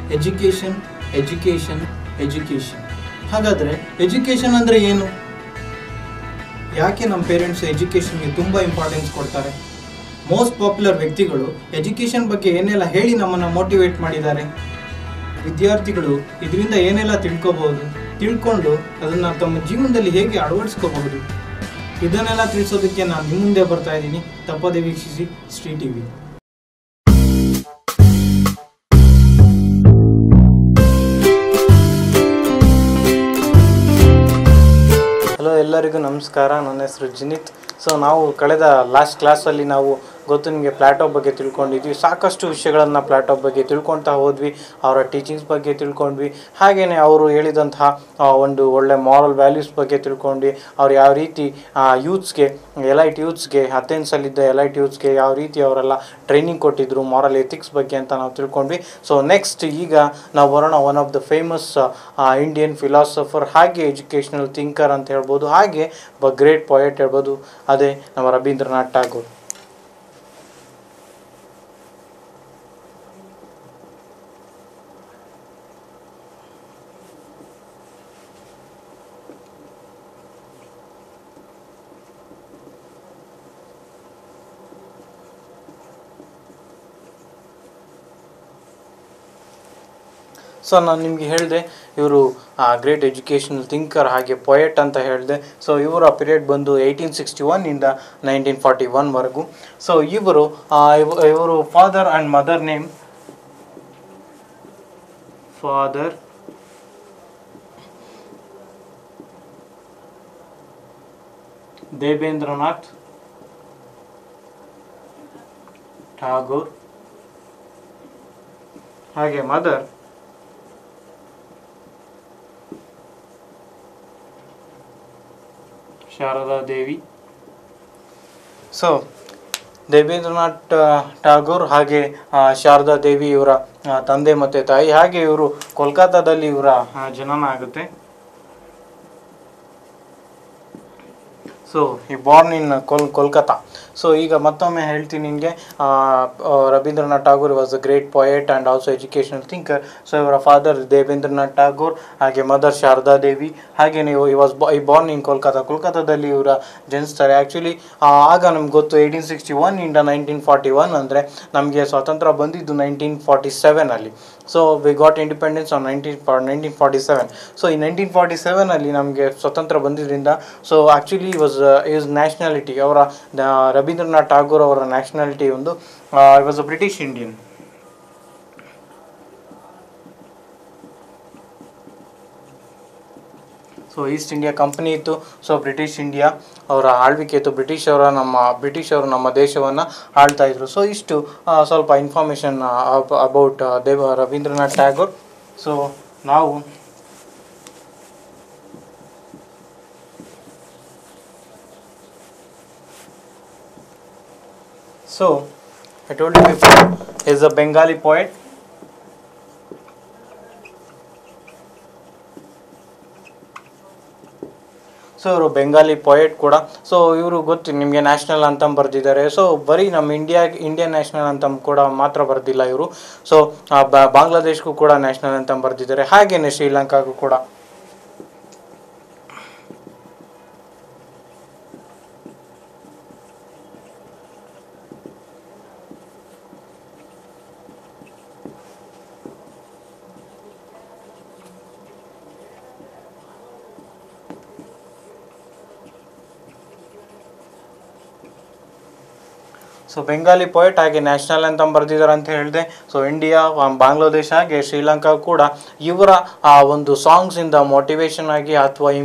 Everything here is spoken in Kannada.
ಎಜುಕೇಷನ್ ಎಜುಕೇಷನ್ ಎಜುಕೇಷನ್ ಹಾಗಾದರೆ ಎಜುಕೇಷನ್ ಅಂದರೆ ಏನು ಯಾಕೆ ನಮ್ಮ ಪೇರೆಂಟ್ಸ್ ಎಜುಕೇಷನ್ಗೆ ತುಂಬ ಇಂಪಾರ್ಟೆನ್ಸ್ ಕೊಡ್ತಾರೆ ಮೋಸ್ಟ್ ಪಾಪ್ಯುಲರ್ ವ್ಯಕ್ತಿಗಳು ಎಜುಕೇಷನ್ ಬಗ್ಗೆ ಏನೆಲ್ಲ ಹೇಳಿ ನಮ್ಮನ್ನು ಮೋಟಿವೇಟ್ ಮಾಡಿದ್ದಾರೆ ವಿದ್ಯಾರ್ಥಿಗಳು ಇದರಿಂದ ಏನೆಲ್ಲ ತಿಳ್ಕೊಬಹುದು ತಿಳ್ಕೊಂಡು ಅದನ್ನು ತಮ್ಮ ಜೀವನದಲ್ಲಿ ಹೇಗೆ ಅಳವಡಿಸ್ಕೋಬಹುದು ಇದನ್ನೆಲ್ಲ ತಿಳಿಸೋದಕ್ಕೆ ನಾನು ನಿಮ್ಮ ಮುಂದೆ ಬರ್ತಾ ಇದ್ದೀನಿ ತಪ್ಪದೆ ವೀಕ್ಷಿಸಿ ಶ್ರೀ ಟಿವಿ ಹಲೋ ಎಲ್ಲರಿಗೂ ನಮಸ್ಕಾರ ನನ್ನ ಹೆಸರು ಜಿನಿತ್ ಸೊ ನಾವು ಕಳೆದ ಲಾಸ್ಟ್ ಕ್ಲಾಸಲ್ಲಿ ನಾವು ಗೊತ್ತು ನಿಮಗೆ ಪ್ಲಾಟೋ ಬಗ್ಗೆ ತಿಳ್ಕೊಂಡಿದ್ವಿ ಸಾಕಷ್ಟು ವಿಷಯಗಳನ್ನು ಪ್ಲಾಟೋ ಬಗ್ಗೆ ತಿಳ್ಕೊಳ್ತಾ ಹೋದ್ವಿ ಅವರ ಟೀಚಿಂಗ್ಸ್ ಬಗ್ಗೆ ತಿಳ್ಕೊಂಡ್ವಿ ಹಾಗೆಯೇ ಅವರು ಹೇಳಿದಂತಹ ಆ, ಒಂದು ಒಳ್ಳೆ ಮಾರಲ್ ವ್ಯಾಲ್ಯೂಸ್ ಬಗ್ಗೆ ತಿಳ್ಕೊಂಡ್ವಿ ಅವ್ರು ಯಾವ ರೀತಿ ಯೂತ್ಸ್ಗೆ ಎಲೈಟ್ ಯೂತ್ಸ್ಗೆ ಅಥೆನ್ಸಲ್ಲಿದ್ದ ಎಲೈಟ್ ಯೂತ್ಸ್ಗೆ ಯಾವ ರೀತಿ ಅವರೆಲ್ಲ ಟ್ರೈನಿಂಗ್ ಕೊಟ್ಟಿದ್ರು ಮಾರಲ್ ಎಥಿಕ್ಸ್ ಬಗ್ಗೆ ಅಂತ ನಾವು ತಿಳ್ಕೊಂಡ್ವಿ ಸೊ ನೆಕ್ಸ್ಟ್ ಈಗ ನಾವು ಬರೋಣ one of the famous Indian philosopher ಹಾಗೆ ಎಜುಕೇಷನಲ್ ಥಿಂಕರ್ ಅಂತ ಹೇಳ್ಬೋದು ಹಾಗೆ ಒಬ್ಬ ಗ್ರೇಟ್ ಪೊಯೆಟ್ ಹೇಳ್ಬೋದು ಅದೇ ನಮ್ಮ ರವೀಂದ್ರನಾಥ್ ಠಾಗೂರ್ ಸೊ ನಾನು ನಿಮಗೆ ಹೇಳಿದೆ ಇವರು ಗ್ರೇಟ್ ಎಜುಕೇಷನಲ್ ಥಿಂಕರ್ ಹಾಗೆ ಪೊಯೆಟ್ ಅಂತ ಹೇಳಿದೆ ಸೊ ಇವರ ಪೀರಿಯಡ್ ಬಂದು ಏಯ್ಟೀನ್ ಸಿಕ್ಸ್ಟಿ ಒನ್ನಿಂದ ನೈನ್ಟೀನ್ ಫಾರ್ಟಿ ಒನ್ವರೆಗೂ ಸೊ ಇವರು ಆ, ಇವ- ಇವರು father and mother name father Debendranath Tagore ಹಾಗೆ ಮದರ್ ಶಾರದಾ ದೇವಿ ಸೊ ದೇವೇಂದ್ರನಾಥ್ ಆ, ಠಾಗೂರ್ ಹಾಗೆ ಆ, ಶಾರದಾ ದೇವಿ ಇವರ ಆ, ತಂದೆ ಮತ್ತು ತಾಯಿ ಹಾಗೆ ಇವರು ಕೋಲ್ಕತ್ತಾದಲ್ಲಿ ಇವರ ಆ, ಜನನ ಆಗುತ್ತೆ ಸೊ ಈ ಬಾರ್ನ್ ಇನ್ ಕೋಲ್ ಕೋಲ್ಕತ್ತಾ ಸೊ ಈಗ ಮತ್ತೊಮ್ಮೆ ಹೇಳ್ತೀನಿ ನಿಮಗೆ Rabindranath Tagore was a great poet and also educational thinker so ಇವರ ಫಾದರ್ ದೇವೇಂದ್ರನಾಥ್ ಠಾಗೂರ್ ಹಾಗೆ ಮದರ್ ಶಾರದಾ ದೇವಿ ಹಾಗೆ ನೀವು ಈ ವಾಸ್ ಈ ಬಾರ್ನ್ ಇನ್ ಕೋಲ್ಕತ್ತಾ ಕೋಲ್ಕತ್ತಾದಲ್ಲಿ ಇವರ ಜನಿಸ್ತಾರೆ ಆ್ಯಕ್ಚುಲಿ ಆಗ ನಮ್ಗೆ ಗೊತ್ತು ಏಯ್ಟೀನ್ ಸಿಕ್ಸ್ಟಿ ಒನ್ ಇಂದ ನೈನ್ಟೀನ್ ಫಾರ್ಟಿ ಒನ್ ಅಂದರೆ ನಮಗೆ ಸ್ವಾತಂತ್ರ್ಯ ಬಂದಿದ್ದು ನೈನ್ಟೀನ್ ಫಾರ್ಟಿ ಸೆವೆನಲ್ಲಿ so we got independence on nineteen ಫಾ ನೈನ್ಟೀನ್ ಫಾರ್ಟಿ ಸೆವೆನ್ ಸೊ ಈ ನೈನ್ಟೀನ್ ಫಾರ್ಟಿ ಸೆವೆನಲ್ಲಿ ನಮಗೆ ಸ್ವತಂತ್ರ ಬಂದಿದ್ದರಿಂದ so actually was is nationality ಅವರ ದ- ರವೀಂದ್ರನಾಥ್ ಠಾಗೂರ್ ಅವರ ನ್ಯಾಷನಾಲಿಟಿ ಒಂದು was a British Indian so East India company ಇತ್ತು ಸೊ ಬ್ರಿಟಿಷ್ ಇಂಡಿಯಾ ಅವರ ಆಳ್ವಿಕೆ ಇತ್ತು ಬ್ರಿಟಿಷ್ ಅವರ ನಮ್ಮ ಬ್ರಿಟಿಷ್ ಅವರು ನಮ್ಮ ದೇಶವನ್ನು ಆಳ್ತಾ ಇದ್ರು ಸೊ ಇಷ್ಟು ಆ, ಸ್ವಲ್ಪ ಇನ್ಫಾರ್ಮೇಷನ್ ಅಬೌಟ್ ದೇವ ರವೀಂದ್ರನಾಥ್ ಟ್ಯಾಗೋರ್ ಸೊ ನಾವು So, I told you before, he is a Bengali poet. So ಇವರು ಬೆಂಗಾಲಿ ಪೊಯೆಟ್ ಕೂಡ ಸೊ ಇವರು ಗೊತ್ತು ನಿಮಗೆ ನ್ಯಾಷನಲ್ ಅಂತಮ್ ಬರೆದಿದ್ದಾರೆ ಸೊ ಬರೀ ನಮ್ಮ ಇಂಡಿಯಾ ಇಂಡಿಯನ್ ನ್ಯಾಷನಲ್ ಅಂತಮ್ ಕೂಡ ಮಾತ್ರ ಬರೆದಿಲ್ಲ ಇವರು ಸೊ ಬಾಂಗ್ಲಾದೇಶ್ಗೂ ಕೂಡ ನ್ಯಾಷನಲ್ ಅಂತಮ್ ಬರೆದಿದ್ದಾರೆ ಹಾಗೇನೆ ಶ್ರೀಲಂಕಾಗೂ ಕೂಡ ಸೊ ಬೆಂಗಾಲಿ ಪೊಯೆಟ್ ಹಾಗೆ ನ್ಯಾಷನಲ್ ಅಂತ ಬರೆದಿದ್ದಾರೆ ಅಂತ ಹೇಳಿದೆ ಸೊ ಇಂಡಿಯಾ ಆ, ಬಾಂಗ್ಲಾದೇಶ ಹಾಗೆ ಶ್ರೀಲಂಕಾ ಕೂಡ ಇವರ ಆ ಒಂದು ಸಾಂಗ್ಸಿಂದ ಮೋಟಿವೇಶನ್ ಆಗಿ ಅಥವಾ